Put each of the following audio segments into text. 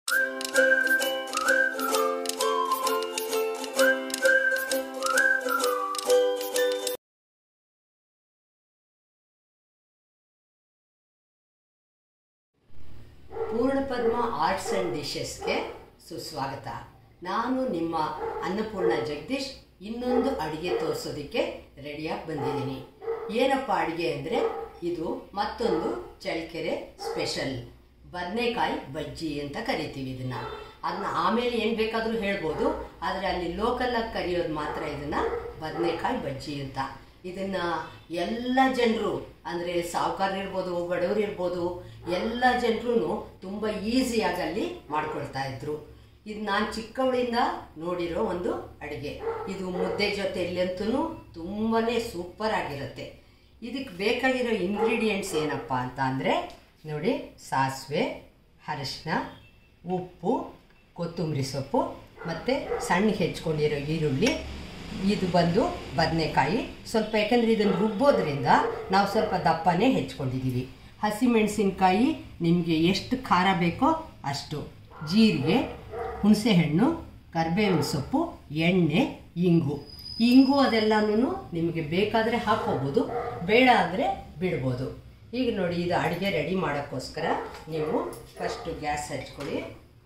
ಪೂರ್ಣಪರ್ಮ arts and ಡಿಶಸ್ಗೆ ಸುಸ್ವಾಗತ ನಾನು ನಿಮ್ಮ ಅನ್ನಪೂರ್ಣ ಜಗದೀಶ್ ಇನ್ನೊಂದು ಅಡುಗೆ ತೋರಿಸೋದಕ್ಕೆ ರೆಡಿಯಾಗಿ ಬಂದಿದ್ದೀನಿ ಏನಪ್ಪ ಅಡುಗೆ ಅಂದರೆ ಇದು ಮತ್ತೊಂದು ಚಳ್ಳಕೆರೆ ಸ್ಪೆಷಲ್ ಬದನೆಕಾಯಿ ಬಜ್ಜಿ ಅಂತ ಕರಿತೀವಿ ಇದನ್ನು ಅದನ್ನ ಆಮೇಲೆ ಏನು ಬೇಕಾದರೂ ಹೇಳ್ಬೋದು ಆದರೆ ಅಲ್ಲಿ ಲೋಕಲಾಗಿ ಕರೆಯೋದು ಮಾತ್ರ ಇದನ್ನು ಬದನೆಕಾಯಿ ಬಜ್ಜಿ ಅಂತ ಇದನ್ನು ಎಲ್ಲ ಜನರು ಅಂದರೆ ಸಾಹುಕಾರರು ಇರ್ಬೋದು ಬಡವರು ಇರ್ಬೋದು ಎಲ್ಲ ಜನರು ತುಂಬ ಈಸಿಯಾಗಿ ಅಲ್ಲಿ ಮಾಡ್ಕೊಳ್ತಾ ಇದ್ರು ಇದು ನಾನು ಚಿಕ್ಕವಳಿಂದ ನೋಡಿರೋ ಒಂದು ಅಡುಗೆ ಇದು ಮುದ್ದೆ ಜೊತೆಯಲ್ಲಂತೂ ತುಂಬಾ ಸೂಪರ್ ಆಗಿರುತ್ತೆ ಇದಕ್ಕೆ ಬೇಕಾಗಿರೋ ಇಂಗ್ರೀಡಿಯೆಂಟ್ಸ್ ಏನಪ್ಪ ಅಂತ ಅಂದರೆ ನೋಡಿ ಸಾಸಿವೆ ಅರಿಶಿನ ಉಪ್ಪು ಕೊತ್ತಂಬರಿ ಸೊಪ್ಪು ಮತ್ತು ಸಣ್ಣ ಹೆಚ್ಕೊಂಡಿರೋ ಈರುಳ್ಳಿ ಇದು ಬಂದು ಬದನೆಕಾಯಿ ಸ್ವಲ್ಪ ಯಾಕಂದರೆ ಇದನ್ನು ರುಬ್ಬೋದ್ರಿಂದ ನಾವು ಸ್ವಲ್ಪ ದಪ್ಪನೇ ಹೆಚ್ಕೊಂಡಿದ್ದೀವಿ ಹಸಿಮೆಣಸಿನ್ಕಾಯಿ ನಿಮಗೆ ಎಷ್ಟು ಖಾರ ಬೇಕೋ ಅಷ್ಟು ಜೀರಿಗೆ ಹುಣಸೆಹಣ್ಣು ಕರಿಬೇವಿನ ಸೊಪ್ಪು ಎಣ್ಣೆ ಇಂಗು ಇಂಗು ಅದೆಲ್ಲನೂ ನಿಮಗೆ ಬೇಕಾದರೆ ಹಾಕೋಬೋದು ಬೇಡ ಅಂದರೆ ಬಿಡ್ಬೋದು ಈಗ ನೋಡಿ ಇದು ಅಡುಗೆ ರೆಡಿ ಮಾಡೋಕ್ಕೋಸ್ಕರ ನೀವು ಫಸ್ಟು ಗ್ಯಾಸ್ ಹಚ್ಕೊಳ್ಳಿ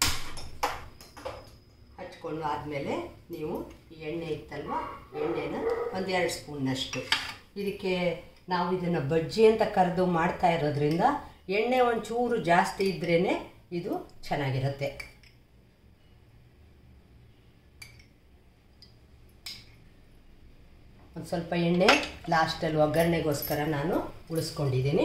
ಹಚ್ಕೊಂಡು ಆದಮೇಲೆ ನೀವು ಈ ಎಣ್ಣೆ ಇತ್ತಲ್ವ ಎಣ್ಣೆನ ಒಂದೆರಡು ಸ್ಪೂನ್ನಷ್ಟು ಇದಕ್ಕೆ ನಾವು ಇದನ್ನು ಬಜ್ಜಿ ಅಂತ ಕರೆದು ಮಾಡ್ತಾ ಇರೋದ್ರಿಂದ ಎಣ್ಣೆ ಒಂಚೂರು ಜಾಸ್ತಿ ಇದ್ರೇ ಇದು ಚೆನ್ನಾಗಿರುತ್ತೆ ಒಂದು ಸ್ವಲ್ಪ ಎಣ್ಣೆ ಲಾಸ್ಟಲ್ಲಿ ಒಗ್ಗರಣೆಗೋಸ್ಕರ ನಾನು ಉಳಿಸ್ಕೊಂಡಿದ್ದೀನಿ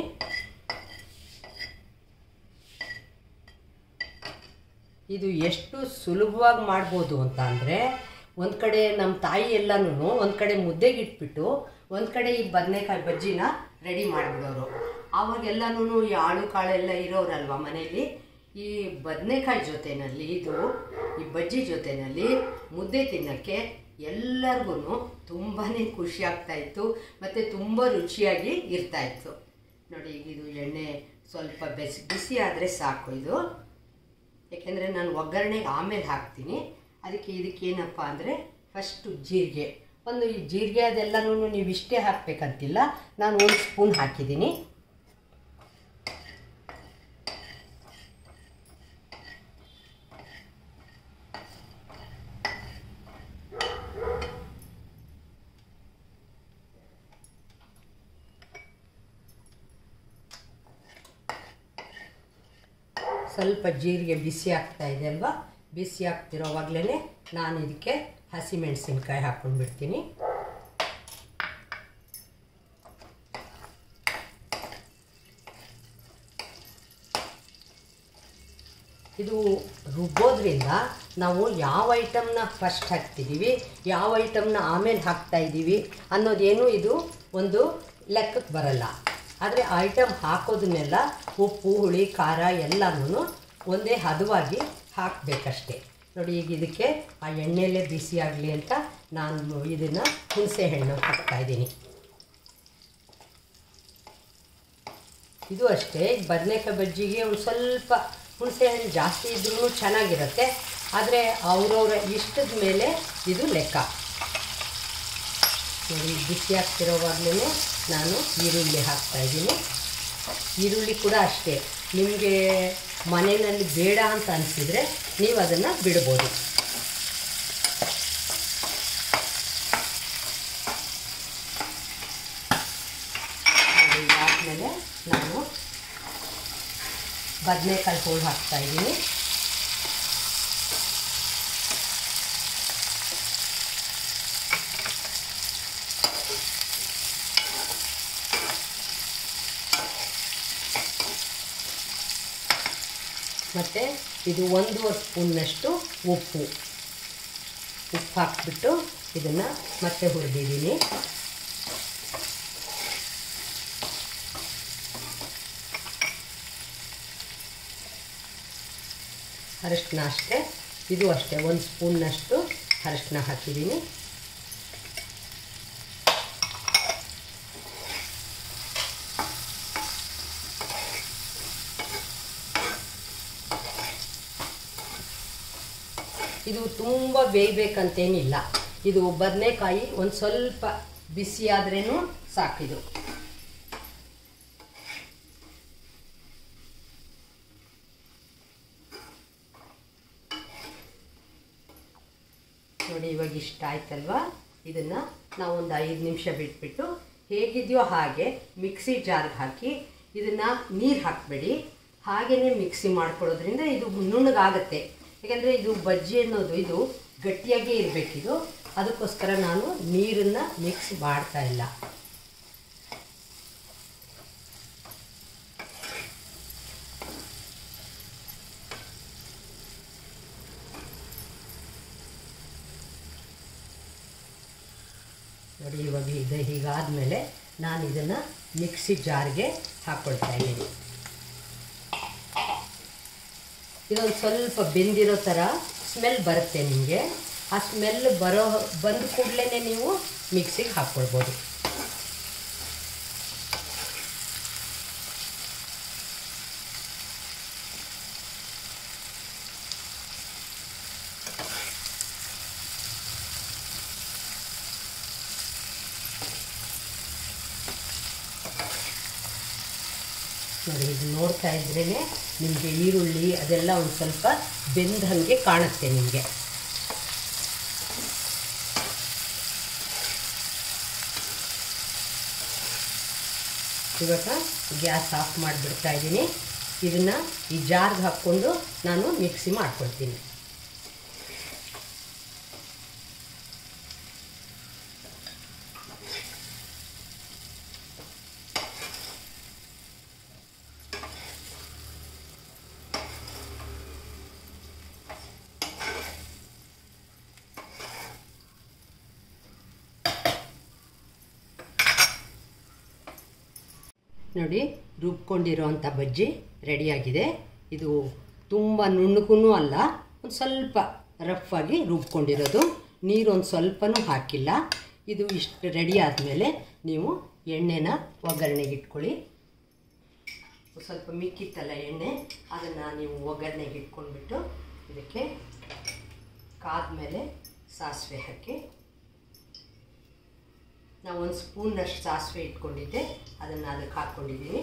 ಇದು ಎಷ್ಟು ಸುಲಭವಾಗಿ ಮಾಡ್ಬೋದು ಅಂತ ಅಂದರೆ ಒಂದು ಕಡೆ ನಮ್ಮ ತಾಯಿ ಎಲ್ಲನೂ ಒಂದು ಕಡೆ ಮುದ್ದೆಗೆ ಇಟ್ಬಿಟ್ಟು ಒಂದು ಕಡೆ ಈ ಬದನೆಕಾಯಿ ಬಜ್ಜಿನ ರೆಡಿ ಮಾಡಿಬಿಡೋರು ಆವಾಗೆಲ್ಲನೂ ಈ ಆಳು ಕಾಳೆಲ್ಲ ಇರೋರಲ್ವ ಮನೇಲಿ ಈ ಬದನೆಕಾಯಿ ಜೊತೆಯಲ್ಲಿ ಇದು ಈ ಬಜ್ಜಿ ಜೊತೆಯಲ್ಲಿ ಮುದ್ದೆ ತಿನ್ನೋಕ್ಕೆ ಎಲ್ಲರಿಗೂ ತುಂಬಾ ಖುಷಿ ಆಗ್ತಾಯಿತ್ತು ಮತ್ತು ತುಂಬ ರುಚಿಯಾಗಿ ಇರ್ತಾಯಿತ್ತು ನೋಡಿ ಈಗ ಇದು ಎಣ್ಣೆ ಸ್ವಲ್ಪ ಬೆಸಿ ಬಿಸಿ ಆದರೆ ಸಾಕು ಇದು ಯಾಕೆಂದರೆ ನಾನು ಒಗ್ಗರಣೆಗೆ ಆಮೇಲೆ ಹಾಕ್ತೀನಿ ಅದಕ್ಕೆ ಇದಕ್ಕೆ ಏನಪ್ಪ ಅಂದರೆ ಫಸ್ಟು ಜೀರಿಗೆ ಒಂದು ಈ ಜೀರಿಗೆ ಅದೆಲ್ಲನೂ ನೀವು ಇಷ್ಟೇ ಹಾಕಬೇಕಂತಿಲ್ಲ ನಾನು ಒಂದು ಸ್ಪೂನ್ ಹಾಕಿದ್ದೀನಿ ಸ್ವಲ್ಪ ಜೀರಿಗೆ ಬಿಸಿ ಆಗ್ತಾ ಇದೆ ಅಲ್ವಾ ಬಿಸಿ ಆಗ್ತಿರೋವಾಗಲೇ ನಾನು ಇದಕ್ಕೆ ಹಸಿಮೆಣಸಿನ್ಕಾಯಿ ಹಾಕ್ಕೊಂಡು ಬಿಡ್ತೀನಿ ಇದು ರುಬ್ಬೋದ್ರಿಂದ ನಾವು ಯಾವ ಐಟಮ್ನ ಫಸ್ಟ್ ಹಾಕ್ತಿದ್ದೀವಿ ಯಾವ ಐಟಮ್ನ ಆಮೇಲೆ ಹಾಕ್ತಾ ಇದ್ದೀವಿ ಅನ್ನೋದೇನು ಇದು ಒಂದು ಲೆಕ್ಕಕ್ಕೆ ಬರಲ್ಲ ಆದರೆ ಐಟಮ್ ಹಾಕೋದನ್ನೆಲ್ಲ ಉಪ್ಪು ಹುಳಿ ಖಾರ ಎಲ್ಲನೂ ಒಂದೇ ಹದವಾಗಿ ಹಾಕಬೇಕಷ್ಟೆ ನೋಡಿ ಈಗ ಇದಕ್ಕೆ ಆ ಎಣ್ಣೆಯಲ್ಲೇ ಬಿಸಿ ಆಗಲಿ ಅಂತ ನಾನು ಇದನ್ನು ಹುಣಸೆ ಹಣ್ಣು ಹಾಕ್ತಾಯಿದ್ದೀನಿ ಇದು ಅಷ್ಟೇ ಬದನೆಕಾಯಿ ಬಜ್ಜಿಗೆ ಒಂದು ಸ್ವಲ್ಪ ಹುಣಸೆ ಹಣ್ಣು ಜಾಸ್ತಿ ಇದ್ರೂ ಚೆನ್ನಾಗಿರುತ್ತೆ ಆದರೆ ಅವರವರ ಇಷ್ಟದ ಮೇಲೆ ಇದು ಲೆಕ್ಕ ನೋಡಿ ಬಿಸಿ ಆಗ್ತಿರೋವಾಗಲೇ ನಾನು ಈರುಳ್ಳಿ ಹಾಕ್ತಾಯಿದ್ದೀನಿ ಈರುಳ್ಳಿ ಕೂಡ ಅಷ್ಟೇ ನಿಮಗೆ ಮನೆಯಲ್ಲಿ ಬೇಡ ಅಂತ ಅನಿಸಿದರೆ ನೀವು ಅದನ್ನು ಬಿಡ್ಬೋದು ಆದಮೇಲೆ ನಾನು ಬದನೆಕಾಯಿ ಹೋಳು ಹಾಕ್ತಾಯಿದ್ದೀನಿ ಮತ್ತು ಇದು ಒಂದೂವರೆ ಸ್ಪೂನ್ನಷ್ಟು ಉಪ್ಪು ಉಪ್ಪು ಹಾಕ್ಬಿಟ್ಟು ಇದನ್ನು ಮತ್ತೆ ಹುರಿದಿದ್ದೀನಿ ಅರಿಶಿನ ಅಷ್ಟೇ ಇದು ಅಷ್ಟೇ ಒಂದು ಸ್ಪೂನ್ನಷ್ಟು ಅರಿಶಿನ ಹಾಕಿದ್ದೀನಿ ಇದು ತುಂಬ ಬೇಯಬೇಕಂತೇನಿಲ್ಲ ಇದು ಬದನೆಕಾಯಿ ಒಂದು ಸ್ವಲ್ಪ ಬಿಸಿ ಆದ್ರೇನು ಸಾಕಿದು ನೋಡಿ ಇವಾಗ ಇಷ್ಟ ಆಯ್ತಲ್ವಾ ಇದನ್ನು ನಾವು ಒಂದು ಐದು ನಿಮಿಷ ಬಿಟ್ಬಿಟ್ಟು ಹೇಗಿದೆಯೋ ಹಾಗೆ ಮಿಕ್ಸಿ ಜಾರ್ಗೆ ಹಾಕಿ ಇದನ್ನು ನೀರು ಹಾಕಬೇಡಿ ಹಾಗೆಯೇ ಮಿಕ್ಸಿ ಮಾಡ್ಕೊಳ್ಳೋದ್ರಿಂದ ಇದು ನುಣ್ಣಗಾಗತ್ತೆ ಯಾಕಂದರೆ ಇದು ಬಜ್ಜಿ ಅನ್ನೋದು ಇದು ಗಟ್ಟಿಯಾಗೇ ಇರಬೇಕಿದು ಅದಕ್ಕೋಸ್ಕರ ನಾನು ನೀರನ್ನು ಮಿಕ್ಸ್ ಮಾಡ್ತಾ ಇಲ್ಲ ನೋಡಿ ಇವಾಗ ಇದು ಹೀಗಾದಮೇಲೆ ನಾನು ಇದನ್ನು ಮಿಕ್ಸಿ ಜಾರ್ಗೆ ಹಾಕ್ಕೊಳ್ತಾ ಇದ್ದೀನಿ ಇದೊಂದು ಸ್ವಲ್ಪ ಬೆಂದಿರೋ ಥರ ಸ್ಮೆಲ್ ಬರುತ್ತೆ ನಿಮಗೆ ಆ ಸ್ಮೆಲ್ ಬರೋ ಬಂದ ಕೂಡಲೇ ನೀವು ಮಿಕ್ಸಿಗೆ ಹಾಕ್ಕೊಳ್ಬೋದು ನೋಡಿ ಇದು ನೋಡ್ತಾ ಇದ್ರೇ ನಿಮಗೆ ಈರುಳ್ಳಿ ಅದೆಲ್ಲ ಒಂದು ಸ್ವಲ್ಪ ಬೆಂದ ಹಾಗೆ ಕಾಣುತ್ತೆ ನಿಮಗೆ ಇವಾಗ ಗ್ಯಾಸ್ ಆಫ್ ಮಾಡಿಬಿಡ್ತಾ ಇದ್ದೀನಿ ಇದನ್ನು ಈ ಜಾರ್ಗೆ ಹಾಕ್ಕೊಂಡು ನಾನು ಮಿಕ್ಸಿ ಮಾಡ್ಕೊಳ್ತೀನಿ ನೋಡಿ ರುಬ್ಕೊಂಡಿರೋವಂಥ ಬಜ್ಜಿ ರೆಡಿಯಾಗಿದೆ ಇದು ತುಂಬ ನುಣ್ಣಗೂ ಅಲ್ಲ ಒಂದು ಸ್ವಲ್ಪ ರಫ್ ಆಗಿ ರುಬ್ಕೊಂಡಿರೋದು ನೀರು ಒಂದು ಸ್ವಲ್ಪನೂ ಹಾಕಿಲ್ಲ ಇದು ಇಷ್ಟು ರೆಡಿ ಆದಮೇಲೆ ನೀವು ಎಣ್ಣೆನ ಒಗ್ಗರಣೆಗೆ ಇಟ್ಕೊಳ್ಳಿ ಸ್ವಲ್ಪ ಮಿಕ್ಕಿತ್ತಲ್ಲ ಎಣ್ಣೆ ಅದನ್ನು ನೀವು ಒಗ್ಗರಣೆಗೆ ಇಟ್ಕೊಂಡ್ಬಿಟ್ಟು ಇದಕ್ಕೆ ಕಾದ್ಮೇಲೆ ಸಾಸಿವೆ ಹಾಕಿ ನಾವು ಒಂದು ಸ್ಪೂನ್ನಷ್ಟು ಸಾಸಿವೆ ಇಟ್ಕೊಂಡಿದ್ದೆ ಅದನ್ನು ಅದಕ್ಕೆ ಹಾಕ್ಕೊಂಡಿದ್ದೀನಿ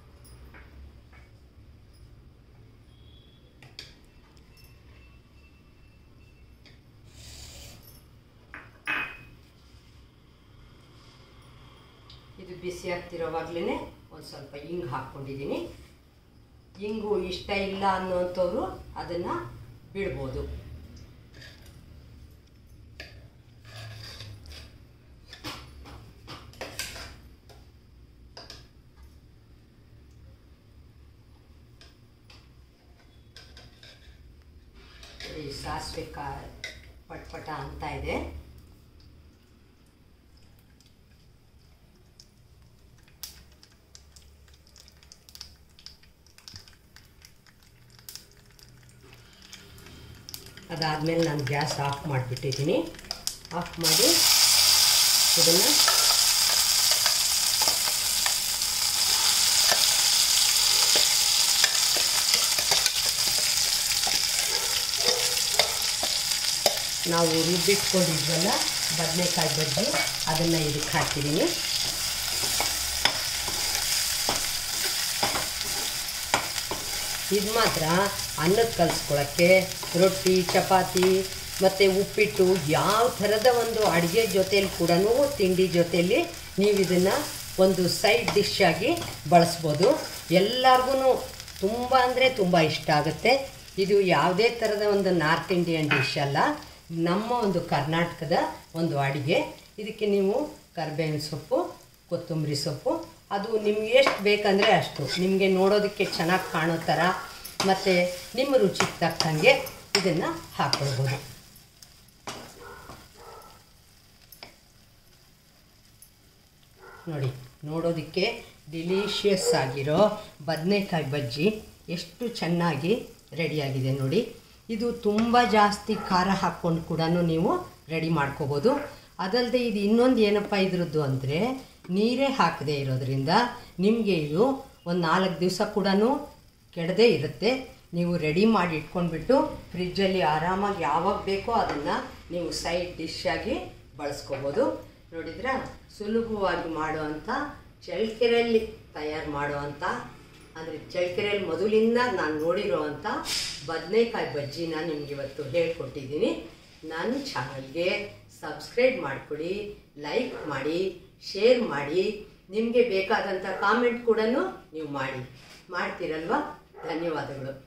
ಇದು ಬಿಸಿ ಆಗ್ತಿರೋವಾಗಲೇ ಒಂದು ಸ್ವಲ್ಪ ಹಿಂಗೆ ಹಾಕ್ಕೊಂಡಿದ್ದೀನಿ ಹಿಂಗು ಇಷ್ಟ ಇಲ್ಲ ಅನ್ನೋಂಥವ್ರು ಅದನ್ನು ಬಿಡ್ಬೋದು ಈ ಸಾಸಿವೆ ಕಾ ಪಟ್ಪಟ ಅಂತ ಇದೆ ಅದಾದಮೇಲೆ ನಾನು ಗ್ಯಾಸ್ ಆಫ್ ಮಾಡಿಬಿಟ್ಟಿದ್ದೀನಿ ಆಫ್ ಮಾಡಿ ಇದನ್ನು ನಾವು ರುಬ್ಬಿಟ್ಕೊಂಡಿದ್ವಲ್ಲ ಬದನೆಕಾಯಿ ಬಜ್ಜಿ ಅದನ್ನು ಇದಕ್ಕೆ ಹಾಕಿದ್ದೀನಿ ಇದು ಮಾತ್ರ ಅನ್ನಕ್ಕೆ ಕಲಿಸ್ಕೊಳ್ಳೋಕ್ಕೆ ರೊಟ್ಟಿ ಚಪಾತಿ ಮತ್ತು ಉಪ್ಪಿಟ್ಟು ಯಾವ ಥರದ ಒಂದು ಅಡುಗೆ ಜೊತೇಲಿ ಕೂಡ ತಿಂಡಿ ಜೊತೆಯಲ್ಲಿ ನೀವು ಇದನ್ನು ಒಂದು ಸೈಡ್ ಡಿಶ್ ಆಗಿ ಬಳಸ್ಬೋದು ಎಲ್ಲರಿಗೂ ತುಂಬ ಅಂದರೆ ತುಂಬ ಇಷ್ಟ ಆಗುತ್ತೆ ಇದು ಯಾವುದೇ ಥರದ ಒಂದು ನಾರ್ತ್ ಇಂಡಿಯನ್ ಡಿಶ್ ಅಲ್ಲ ನಮ್ಮ ಒಂದು ಕರ್ನಾಟಕದ ಒಂದು ಅಡುಗೆ ಇದಕ್ಕೆ ನೀವು ಕರ್ಬೇವಿನ ಸೊಪ್ಪು ಕೊತ್ತಂಬರಿ ಸೊಪ್ಪು ಅದು ನಿಮ್ಗೆ ಎಷ್ಟು ಬೇಕಂದರೆ ಅಷ್ಟು ನಿಮಗೆ ನೋಡೋದಕ್ಕೆ ಚೆನ್ನಾಗಿ ಕಾಣೋ ಥರ ಮತ್ತು ನಿಮ್ಮ ರುಚಿಗೆ ತಕ್ಕಂಗೆ ಇದನ್ನು ಹಾಕ್ಕೊಳ್ಬೋದು ನೋಡಿ ನೋಡೋದಕ್ಕೆ ಡಿಲೀಷಿಯಸ್ ಆಗಿರೋ ಬದನೆಕಾಯಿ ಬಜ್ಜಿ ಎಷ್ಟು ಚೆನ್ನಾಗಿ ರೆಡಿಯಾಗಿದೆ ನೋಡಿ ಇದು ತುಂಬ ಜಾಸ್ತಿ ಖಾರ ಹಾಕ್ಕೊಂಡು ಕೂಡ ನೀವು ರೆಡಿ ಮಾಡ್ಕೋಬೋದು ಅದಲ್ಲದೆ ಇದು ಇನ್ನೊಂದು ಏನಪ್ಪ ಇದ್ರದ್ದು ಅಂದರೆ ನೀರೇ ಹಾಕದೇ ಇರೋದ್ರಿಂದ ನಿಮಗೆ ಇದು ಒಂದು ನಾಲ್ಕು ದಿವಸ ಕೂಡ ಕೆಡದೇ ಇರುತ್ತೆ ನೀವು ರೆಡಿ ಮಾಡಿ ಇಟ್ಕೊಂಡ್ಬಿಟ್ಟು ಫ್ರಿಜ್ಜಲ್ಲಿ ಆರಾಮಾಗಿ ಯಾವಾಗ ಬೇಕೋ ಅದನ್ನು ನೀವು ಸೈಡ್ ಡಿಶ್ ಆಗಿ ಬಳಸ್ಕೋಬೋದು ನೋಡಿದ್ರಾ ಸುಲಭವಾಗಿ ಮಾಡುವಂಥ ಚಳ್ಳಕೆರೆಯಲ್ಲಿ ತಯಾರು ಮಾಡುವಂಥ ಅಂದರೆ ಚಳ್ಳಕೆರೆಯಲ್ಲಿ ಮೊದಲಿಂದ ನಾನು ನೋಡಿರೋವಂಥ ಬದನೆಕಾಯಿ ಬಜ್ಜಿನ ನಿಮ್ಗೆ ಇವತ್ತು ಹೇಳ್ಕೊಟ್ಟಿದ್ದೀನಿ ನನ್ನ ಚಾನಲ್ಗೆ ಸಬ್ಸ್ಕ್ರೈಬ್ ಮಾಡಿಕೊಡಿ ಲೈಕ್ ಮಾಡಿ ಶೇರ್ ಮಾಡಿ ನಿಮಗೆ ಬೇಕಾದಂಥ ಕಾಮೆಂಟ್ ಕೂಡ ನೀವು ಮಾಡಿ ಮಾಡ್ತೀರಲ್ವಾ ಧನ್ಯವಾದಗಳು